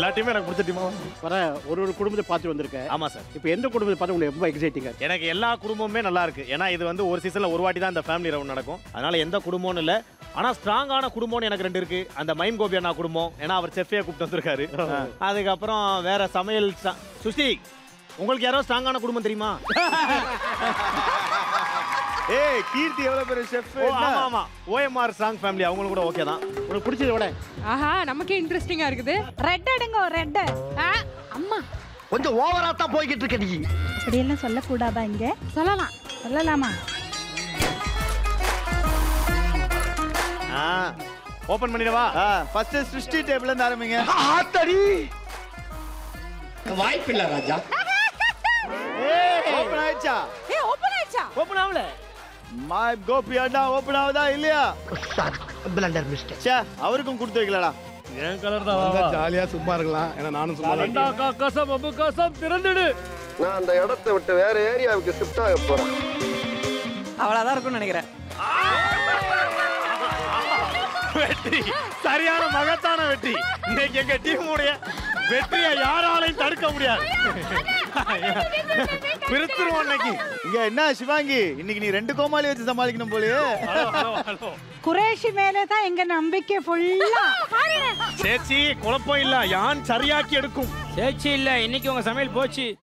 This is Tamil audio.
எல்லா டீமும் எனக்கு பிடிச்ச டீமா வர ஒரு ஒரு குடும்பத்தை பார்த்து வந்திருக்கேன் ஆமா சார் இப்போ எந்த குடும்பத்தை பார்த்து உங்களுக்கு ரொம்ப எக்ஸைட்டிங்கா எனக்கு எல்லா குடும்பமுமே நல்லா இருக்கு ஏன்னா இது வந்து ஒரு சீசன்ல ஒரு வாட்டி தான் இந்த ஃபேமிலி ரவுண்ட் நடக்கும் அதனால எந்த குடும்பம்னு இல்ல ஆனா ஸ்ட்ராங்கான குடும்பம்னு எனக்கு ரெண்டு இருக்கு அந்த மைம் கோபி அண்ணா குடும்பம் ஏன்னா அவர் செஃப்பே கூப்பிட்டு வந்திருக்காரு அதுக்கப்புறம் வேற சமையல் ஸ்ட்ரா- சுஷ்டி உங்களுக்கு யாரோ ஸ்ட்ராங்கான குடும்பம் தெரியுமா ஏய் கீர்த்தி எவ்வளவு பெரிய செஃப் ஓ ஆமா ஆமா ஓஎம்ஆர் ஸ்ட்ராங் ஃபேமிலி அவங்களும் கூட ஓகே தான் உனக்கு பிடிச்சத விட ஆஹா நமக்கே இன்ட்ரெஸ்டிங்கா இருக்குது ரெட் எடுங்க ரெட் அம்மா கொஞ்சம் ஓவரா தான் போய்கிட்டு இருக்க நீ அப்படியெல்லாம் சொல்லக்கூடாதா இங்க சொல்லலாம் சொல்லலாமா ஆ ஓபன் பண்ணிடவா ஃபர்ஸ்ட் சிருஷ்டி டேபிள்ல இருந்து ஆரம்பிங்க ஆத்தடி வாய்ப்பில்லை ராஜா ஓபன் ஆயிடுச்சா ஏ ஓபன் ஆயிடுச்சா ஓபன் ஆகல மை கோபி அண்ணா ஓபன் ஆகுதா இல்லையா பிளண்டர் மிஸ்டேக் ச்சே அவருக்கும் கொடுத்து வைக்கலடா என் கலர் தான் ஜாலியா சும்மா இருக்கலாம் ஏன்னா நானும் சும்மா தான் கசம் அபு கசம் திறந்துடு நான் அந்த இடத்தை விட்டு வேற ஏரியாவுக்கு ஷிஃப்ட் ஆக போறேன் அவ்வளோதான் இருக்கும்னு நினைக்கிறேன் வெற்றி சரியான மகத்தான வெற்றி இன்னைக்கு எங்க டீம் உடைய வெற்றியை யாராலையும் தடுக்க முடியாது பிரித்துருவோம் இன்னைக்கு இங்க என்ன சிவாங்கி இன்னைக்கு நீ ரெண்டு கோமாளி வச்சு சமாளிக்கணும் போலயே குரேஷி மேலே தான் எங்க நம்பிக்கை ஃபுல்லா சேச்சி குழப்பம் இல்ல யான் சரியாக்கி எடுக்கும் சேச்சி இல்ல இன்னைக்கு உங்க சமையல் போச்சு